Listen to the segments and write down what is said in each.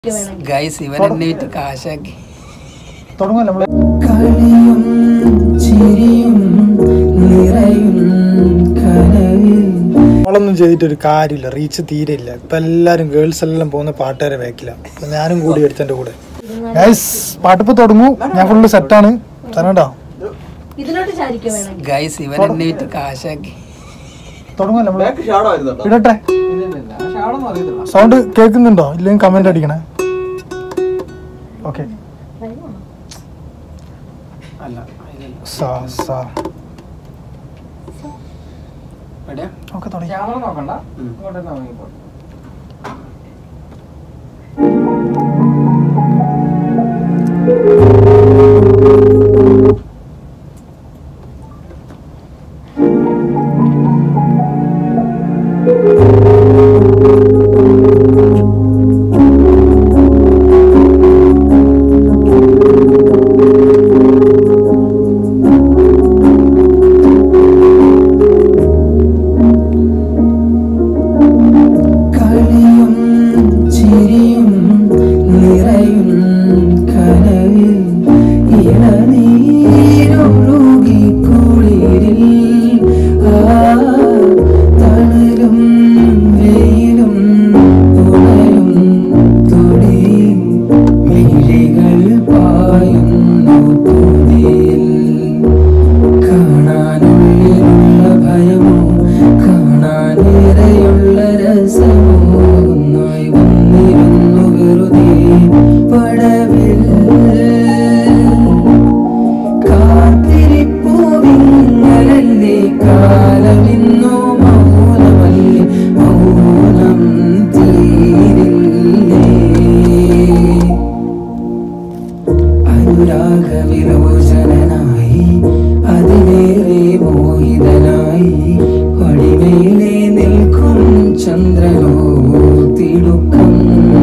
guys ഇവൻ എന്നെ വിറ്റ് കാശാക്കി തുടങ്ങുമല്ലോ നമ്മള് കളിയും ചിരിയും നിറയും കനവിൽ നമ്മളൊന്നും ചെയ്തിട്ടൊരു കാര്യമില്ല റീച്ച് തീരെ ഇല്ല ഇപ്പൊ എല്ലാരും ഗേൾസ് എല്ലാം പോകുന്ന പാട്ടുകാരെ വേക്കില്ല അപ്പൊ ഞാനും കൂടി എടുത്തെന്റെ കൂടെ ഗൈസ് പാട്ടിപ്പോ തുടങ്ങൂ ഞാൻ ഫുള്ള് സെറ്റാണ് തരണ്ടോ ഇതിലോട്ട് ചാരിക്ക വേണം ഗൈസ് ഇവൻ എന്നെ വിറ്റ് കാശാക്കി തുടങ്ങുമല്ലോ നമ്മള് ഇടട്ടെ സൗണ്ട് കേൾക്കുന്നുണ്ടോ ഇല്ലെങ്കിൽ കമന്റ് അടിക്കണേ ഓക്കെ സാ സാ ഓക്കെ തുടങ്ങി കളിയും ചിരിയും നിറയും കനവിൽ ഇളനീരൊഴുകി കുളിരിൽ ആ തണലും വെയിലും തുണയും തൊടിയിൽ മിഴികൾ പായുന്നു തുതിയിൽ കാണാനുള്ളിലുള്ള ഭയമോ കാണാനേറെയുള്ള രസമോ ഒന്നായി വന്നിരുന്നു വെറുതെ പടവിൽ കാത്തിരിപ്പൂവിങ്ങലല്ലേ കാലമിന്നോ മൗനമല്ലേ മൗനം തീരില്ലേ അനുരാഗവിലോചനായി അതിലേറെ മോഹിതനായി പടിമേലെ നിൽക്കും ചന്ദ്രനോ തിടുക്കം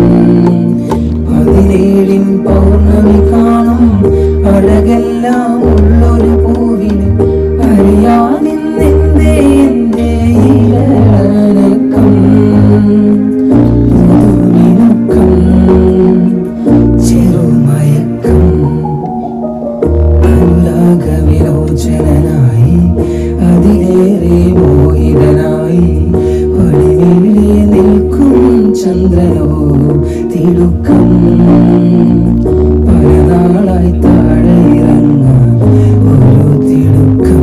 പതിനേഴിൻ പൗർണമി കാണും അഴകെല്ലാം ഉള്ളൊരു പൂവിന് അറിയാതിന്നെന്തേ എന്റെ ഇടനക്കം പുതുമിനുക്കം ചെറുമയക്കം അനുരാഗവിലോചനായി അതിലേറെ മോഹിതനായി പടിവിലെ നിൽക്കും ചന്ദ്രനോ തിടുക്കം പല നാളായി താഴെ ഇറങ്ങാൻ ഒരു തിടുക്കം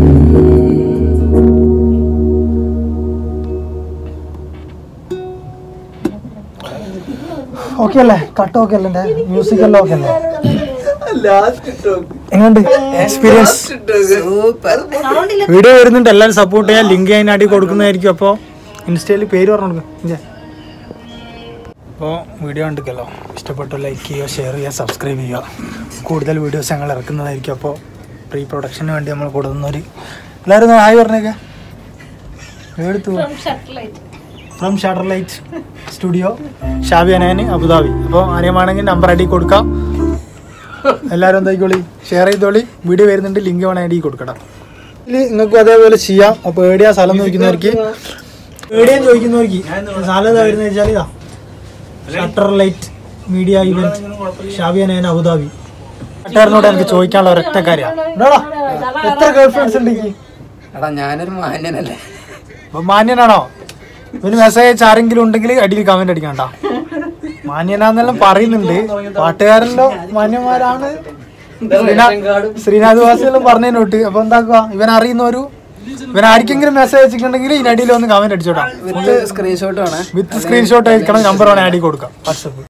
ഓക്കെ അല്ലേ കട്ട് ഓക്കെ അല്ലേ മ്യൂസിക് എല്ലാം ഓക്കെ അല്ലേ എങ്ങനെയുണ്ട് എക്സ്പീരിയൻസ് സൂപ്പർ വീഡിയോ വരുന്നുണ്ട് എല്ലാവരും സപ്പോർട്ട് ചെയ്യാൻ ലിങ്ക് അതിന് അടി കൊടുക്കുന്നതായിരിക്കും അപ്പോൾ ഇൻസ്റ്റയിൽ പേര് പറഞ്ഞു കൊടുക്കുക അപ്പോൾ വീഡിയോ കണ്ടിക്കല്ലോ ഇഷ്ടപ്പെട്ടു ലൈക്ക് ചെയ്യുക ഷെയർ ചെയ്യുക സബ്സ്ക്രൈബ് ചെയ്യുക കൂടുതൽ വീഡിയോസ് ഞങ്ങൾ ഇറക്കുന്നതായിരിക്കും അപ്പോൾ പ്രീ പ്രൊഡക്ഷന് വേണ്ടി നമ്മൾ കൊടുക്കുന്നൊരു എല്ലാവരും ഒന്ന് ഹായ് പറഞ്ഞേക്കെ എടുത്തു from shutter light studio Shabi അനയന് അബുദാബി അപ്പോൾ ആരെയുമാണെങ്കിൽ നമ്പർ അടി കൊടുക്കാം എല്ലാവരും എന്തായിക്കോളി ഷെയർ ചെയ്തോളി വീഡിയോ വരുന്നുണ്ട് ലിങ്ക് വേണം ഐ ഡി കൊടുക്കണം ഇതിൽ നിങ്ങൾക്കും അതേപോലെ ചെയ്യാം അപ്പോൾ എവിടെയാ സ്ഥലം ചോദിക്കുന്നവർക്ക് എവിടെയാ ചോദിക്കുന്നവർക്ക് സ്ഥലം ഏതാ വരുന്നത് വെച്ചാൽ ഇതാ shutter light media event Shabi Anayan Abu Dhabi ഷട്ടറിനോട് എനിക്ക് ചോദിക്കാനുള്ള ഒരൊറ്റ കാര്യമാണ് എത്ര ഗേൾ ഫ്രണ്ട്സ് ഉണ്ട് എനിക്ക് എടാ ഞാനൊരു മാന്യനല്ലേ അപ്പൊ മാന്യനാണോ ഒരു മെസ്സേജ് അയച്ച ആരെങ്കിലും ഉണ്ടെങ്കിൽ അടിയിൽ കമന്റ് അടിക്കണ്ട മാന്യനാന്നെല്ലാം പറയുന്നുണ്ട് പാട്ടുകാരല്ലോ മാന്യന്മാരാണ് ശ്രീനാ- ശ്രീനാഥ് വാസിയെല്ലാം പറഞ്ഞതിനോട്ട് അപ്പൊ എന്താക്കുക ഇവൻ അറിയുന്ന ഒരു ഇവൻ ആർക്കെങ്കിലും മെസ്സേജ് അയച്ചിട്ടുണ്ടെങ്കിൽ ഇതിനടിയിൽ ഒന്ന് കമന്റ് അടിച്ചോട്ടാ വിത്ത് സ്ക്രീൻഷോട്ട് വേണേ വിത്ത് സ്ക്രീൻഷോട്ട് അയക്കണം നമ്പർ വേണേ അടി കൊടുക്കാം വാട്സപ്പ്